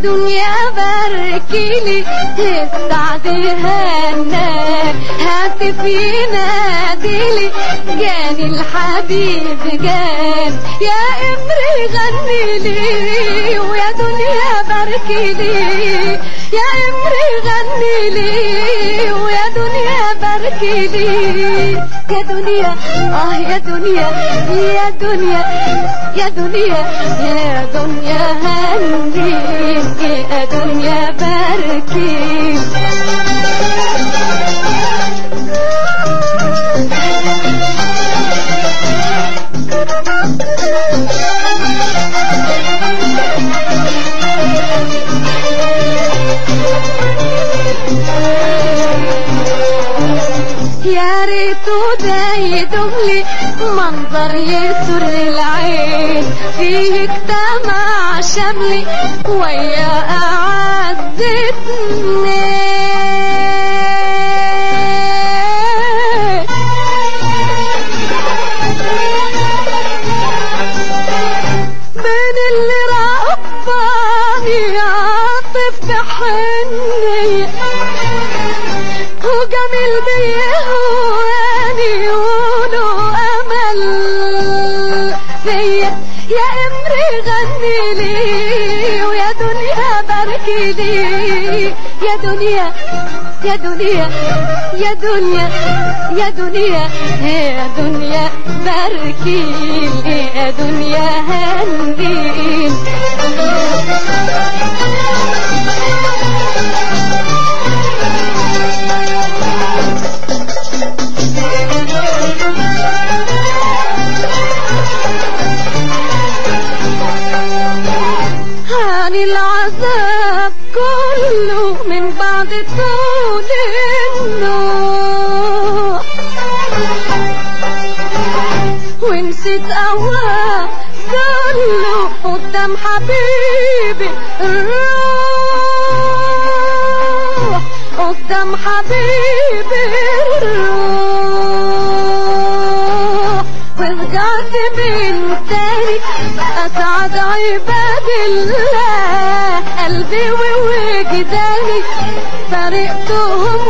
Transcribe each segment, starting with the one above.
دنيا باركيلي السعد هناك هاتفي ناديلي جاني الحبيب جان يا امري غني لي ويا دنيا باركيلي يا امري غني لي ويا دنيا باركيلي يا دنيا اه يا دنيا يا دنيا يا دنيا يا دنيا هني يا دنيا باركي يا ريتو ده يدوملي منظر يسر العين فيه اجتمع شملي ويا أعز اتنين بين اللي رباني عاطف بحنية وجميل بيهواني وله امل فيا يا امري غني لي ويا دنيا باركي لي يا دنيا يا دنيا يا دنيا يا دنيا يا دنيا باركي لي يا دنيا هني عن العذاب كله من بعد طول النوح ونسيت أوام كله قدام حبيبي الروح قدام حبيبي الروح ورجعت من تاني أسعد عباد الله قلبي ووجداني فرقتهم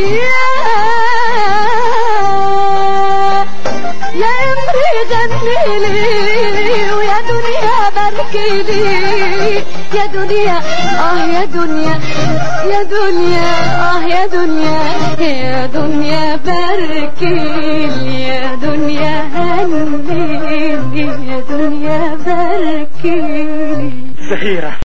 وياه يا امري غني لي ويا دنيا باركي لي يا دنيا اه يا دنيا يا دنيا اه يا دنيا يا دنيا باركي لي يا دنيا هني لي يا دنيا باركي لي زهيرة